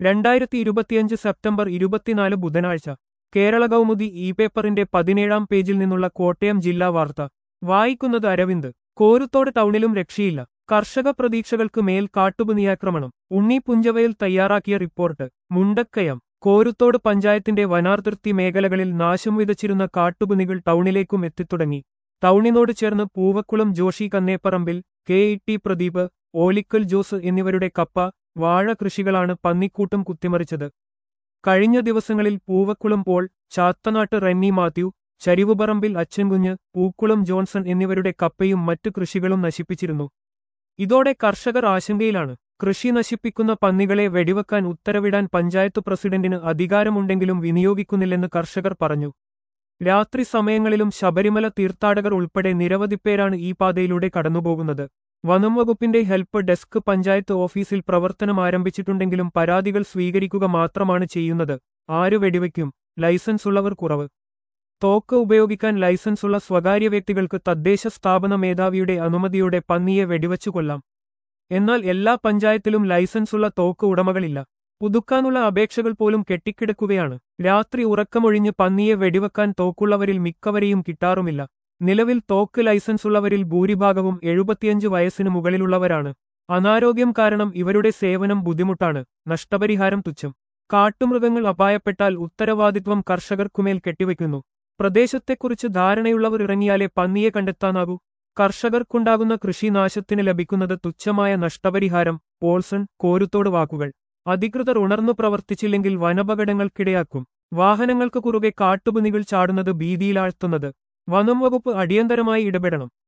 രണ്ടായിരത്തി ഇരുപത്തിയഞ്ച് സെപ്റ്റംബർ ഇരുപത്തിനാല് ബുധനാഴ്ച കേരള കൗമുദി ഇ പേപ്പറിന്റെ പതിനേഴാം പേജിൽ നിന്നുള്ള കോട്ടയം ജില്ലാ വാർത്ത വായിക്കുന്നത് അരവിന്ദ് കോരുത്തോട് ടൗണിലും രക്ഷയില്ല കർഷക പ്രതീക്ഷകൾക്ക് മേൽ കാട്ടുപുനിയാക്രമണം ഉണ്ണി പുഞ്ചവയിൽ തയ്യാറാക്കിയ റിപ്പോർട്ട് മുണ്ടക്കയം കോരുത്തോട് പഞ്ചായത്തിന്റെ വനാതിർത്തി മേഖലകളിൽ നാശം വിതച്ചിരുന്ന കാട്ടുപുനികൾ ടൗണിലേക്കും എത്തിത്തുടങ്ങി ടൗണിനോട് ചേർന്ന് Poovakkulam Joshi Kanneparambil K E T Pradeep Olikkal Jose എന്നിവരുടെ കപ്പ വാഴ കൃഷികളാണ് പന്നിക്കൂട്ടം കുത്തിമറിച്ചത് കഴിഞ്ഞ ദിവസങ്ങളിൽ പൂവക്കുളം പോൾ ചാത്തനാട്ട് റെന്നി മാത്യു ചരിവുപറമ്പിൽ അച്ഛൻകുഞ്ഞ് പൂക്കുളം ജോൺസൺ എന്നിവരുടെ കപ്പയും മറ്റു കൃഷികളും നശിപ്പിച്ചിരുന്നു ഇതോടെ കർഷകർ ആശങ്കയിലാണ് കൃഷി നശിപ്പിക്കുന്ന പന്നികളെ വെടിവെക്കാൻ ഉത്തരവിടാൻ പഞ്ചായത്ത് പ്രസിഡന്റിന് അധികാരമുണ്ടെങ്കിലും വിനിയോഗിക്കുന്നില്ലെന്ന് കർഷകർ പറഞ്ഞു രാത്രി സമയങ്ങളിലും ശബരിമല തീർത്ഥാടകർ ഉൾപ്പെടെ നിരവധി പേരാണ് ഈ പാതയിലൂടെ കടന്നുപോകുന്നത് വനം വകുപ്പിന്റെ ഹെൽപ്പ് ഡെസ്ക് പഞ്ചായത്ത് ഓഫീസിൽ പ്രവർത്തനം ആരംഭിച്ചിട്ടുണ്ടെങ്കിലും പരാതികൾ സ്വീകരിക്കുക മാത്രമാണ് ചെയ്യുന്നത് ആര് വെടിവെക്കും ലൈസൻസ് ഉള്ളവർ കുറവ് തോക്ക് ഉപയോഗിക്കാൻ ലൈസൻസുള്ള സ്വകാര്യ വ്യക്തികൾക്ക് തദ്ദേശ സ്ഥാപന മേധാവിയുടെ അനുമതിയോടെ പന്നിയെ വെടിവച്ചു കൊല്ലാം എന്നാൽ എല്ലാ പഞ്ചായത്തിലും ലൈസൻസുള്ള തോക്ക് ഉടമകളില്ല പുതുക്കാനുള്ള അപേക്ഷകൾ പോലും കെട്ടിക്കിടക്കുകയാണ് രാത്രി ഉറക്കമൊഴിഞ്ഞ് പന്നിയെ വെടിവെക്കാൻ തോക്കുള്ളവരിൽ മിക്കവരെയും കിട്ടാറുമില്ല നിലവിൽ തോക്ക് ലൈസൻസുള്ളവരിൽ ഭൂരിഭാഗവും എഴുപത്തിയഞ്ച് വയസ്സിനു മുകളിലുള്ളവരാണ് അനാരോഗ്യം കാരണം ഇവരുടെ സേവനം ബുദ്ധിമുട്ടാണ് നഷ്ടപരിഹാരം തുച്ഛം കാട്ടുമൃഗങ്ങൾ അപായപ്പെട്ടാൽ ഉത്തരവാദിത്വം കർഷകർക്കുമേൽ കെട്ടിവെക്കുന്നു പ്രദേശത്തെക്കുറിച്ച് ധാരണയുള്ളവർ ഇറങ്ങിയാലേ പന്നിയെ കണ്ടെത്താനാകൂ കർഷകർക്കുണ്ടാകുന്ന കൃഷിനാശത്തിന് ലഭിക്കുന്നത് തുച്ഛമായ നഷ്ടപരിഹാരം പോൾസൺ കോരുത്തോട് വാക്കുകൾ അധികൃതർ ഉണർന്നു പ്രവർത്തിച്ചില്ലെങ്കിൽ വനപകടങ്ങൾക്കിടയാക്കും വാഹനങ്ങൾക്ക് കുറുകെ കാട്ടുപുനികൾ ചാടുന്നത് ഭീതിയിലാഴ്ത്തുന്നത് വനം വകുപ്പ് അടിയന്തരമായി ഇടപെടണം